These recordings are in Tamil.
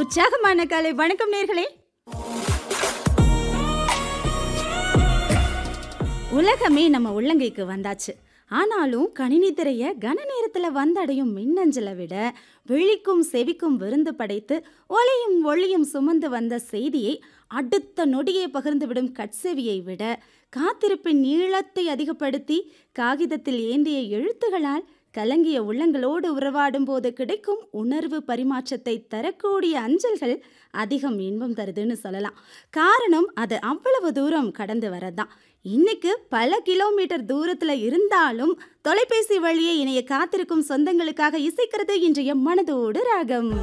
உற்சாகமான காலை வணக்கம் நேர்களே உலகமே நம்ம உள்ளங்கைக்கு வந்தாச்சு ஆனாலும் கணினி திரைய கன நேரத்தில் வந்தடையும் மின்னஞ்சலை விட விழிக்கும் செவிக்கும் விருந்து படைத்து ஒளியும் ஒளியும் சுமந்து வந்த செய்தியை அடுத்த நொடியை பகிர்ந்துவிடும் கட்செவியை விட காத்திருப்பின் நீளத்தை அதிகப்படுத்தி காகிதத்தில் ஏந்திய எழுத்துகளால் கலங்கிய உள்ளங்களோடு உறவாடும் போது கிடைக்கும் உணர்வு பரிமாற்றத்தை தரக்கூடிய அஞ்சல்கள் அதிகம் இன்பம் தருதுன்னு சொல்லலாம் காரணம் அது அவ்வளவு தூரம் கடந்து வரதான் இன்னைக்கு பல கிலோமீட்டர் தூரத்துல இருந்தாலும் தொலைபேசி வழியே இணைய காத்திருக்கும் சொந்தங்களுக்காக இசைக்கிறது இன்றைய மனதோடு ராகம்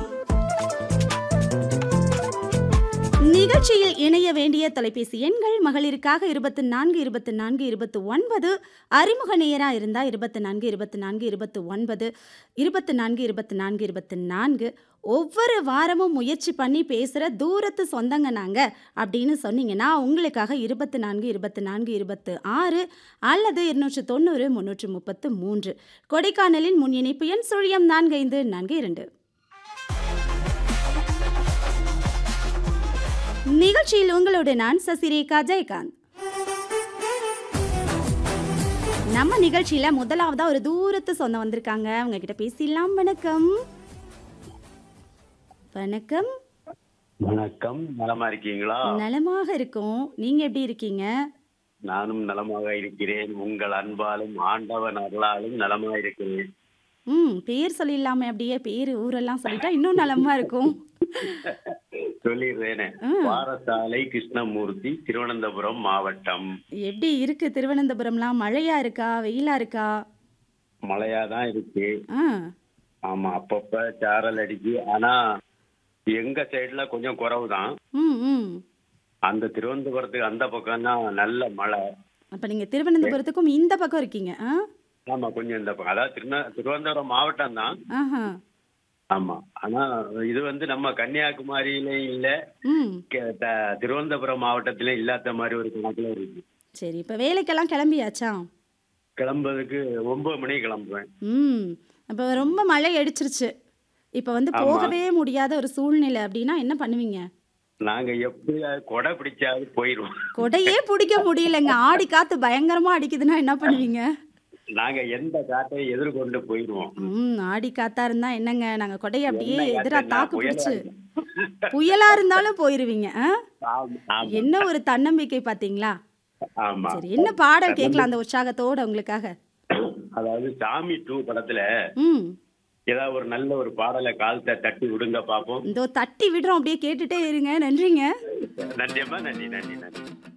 நிகழ்ச்சியில் இணைய வேண்டிய தொலைபேசி எண்கள் மகளிருக்காக இருபத்தி நான்கு இருபத்தி நான்கு இருபத்தி ஒன்பது அறிமுக நேராக இருந்தால் இருபத்தி நான்கு இருபத்தி நான்கு இருபத்தி ஒன்பது இருபத்தி நான்கு இருபத்தி நான்கு இருபத்தி நான்கு ஒவ்வொரு வாரமும் முயற்சி பண்ணி பேசுகிற தூரத்து சொந்தங்க நாங்கள் அப்படின்னு சொன்னீங்கன்னா உங்களுக்காக இருபத்தி நான்கு இருபத்தி நான்கு இருபத்து ஆறு அல்லது இருநூற்று தொண்ணூறு முந்நூற்று முப்பத்து மூன்று கொடைக்கானலின் முன் இணைப்பு எண் சுழியம் நான்கு ஐந்து நான்கு இரண்டு நிகழ்ச்சியில் உங்களோட நான் சசிரேகா ஜெயகாந்த் நம்ம நிகழ்ச்சியில முதலாவதா ஒரு தூரத்து சொந்தம் வந்திருக்காங்க அவங்க கிட்ட பேசிடலாம் வணக்கம் வணக்கம் வணக்கம் நலமா இருக்கீங்களா நலமாக இருக்கோம் நீங்க எப்படி இருக்கீங்க நானும் நலமாக இருக்கிறேன் உங்கள் அன்பாலும் ஆண்டவன் அருளாலும் நலமா இருக்கிறேன் ம் பேர் சொல்லிடலாமே அப்படியே பேர் ஊரெல்லாம் சொல்லிட்டா இன்னும் நலமா இருக்கும் சொல்லிடுறேனே ம். பாரசாலை கிருஷ்ணமூர்த்தி திருவனந்தபுரம் மாவட்டம் எப்படி இருக்கு திருவனந்தபுரம்லாம் மழையா இருக்கா வெயிலா இருக்கா மழையா தான் இருக்கு ஆ ஆமா அப்பப்ப சாரல் அடிக்கு ஆனா எங்க சைடுல கொஞ்சம் குறவு தான் ம் ம் அந்த திருவனந்தபுரத்துக்கு அந்த பக்கம் தான் நல்ல மழை அப்ப நீங்க திருவனந்தபுரத்துக்கும் இந்த பக்கம் இருக்கீங்க ஆ ஆமா கொஞ்சம் இந்த பக்கம் அதாவது திருந திருவனந்தபுரம் மாவட்டம் தான் ஆஹா ஆமா ஆனா இது வந்து நம்ம கன்னியாகுமரியிலயும் இல்ல ம் கே- த- திருவனந்தபுரம் மாவட்டத்திலே இல்லாத மாதிரி ஒரு கணக்குல இருக்கு சரி இப்போ வேலைக்கெல்லாம் கிளம்பியாச்சா கிளம்புறதுக்கு ஒன்பது மணிக்கு கிளம்புவேன் ம் அப்போ ரொம்ப மழை அடிச்சிருச்சு இப்போ வந்து ஆமா. போகவே முடியாத ஒரு சூழ்நிலை அப்படின்னா என்ன பண்ணுவீங்க நாங்க எப்படியா கொடை பிடிச்சாவது போயிருவோம் கொடையே பிடிக்க முடியலங்க ஆடி காத்து பயங்கரமா அடிக்குதுன்னா என்ன பண்ணுவீங்க நாங்க எந்த காட்டையும் எதிர்கொண்டு போயிருவோம் ம் ஆடி காத்தா இருந்தா என்னங்க நாங்க கொடையை அப்படியே என்ன எதிரா காத்துன்னா தாக்கு புயலா பிடிச்சு இருக்கும். புயலா இருந்தாலும் போயிருவீங்க ஆ? ஆமா, ஆமா, என்ன ஒரு தன்னம்பிக்கை பாத்தீங்களா ஆமா சரி என்ன பாடம் கேட்கலாம் அந்த உற்சாகத்தோட உங்களுக்காக அதாவது சாமி டூ படத்துல ம் ஏதாவது ஒரு நல்ல ஒரு பாடலை காலத்தை தட்டி விடுங்க பாப்போம் இதோ தட்டி விடுறோம் அப்படியே கேட்டுட்டே இருங்க நன்றிங்க நன்றியம்மா நன்றி நன்றி நன்றி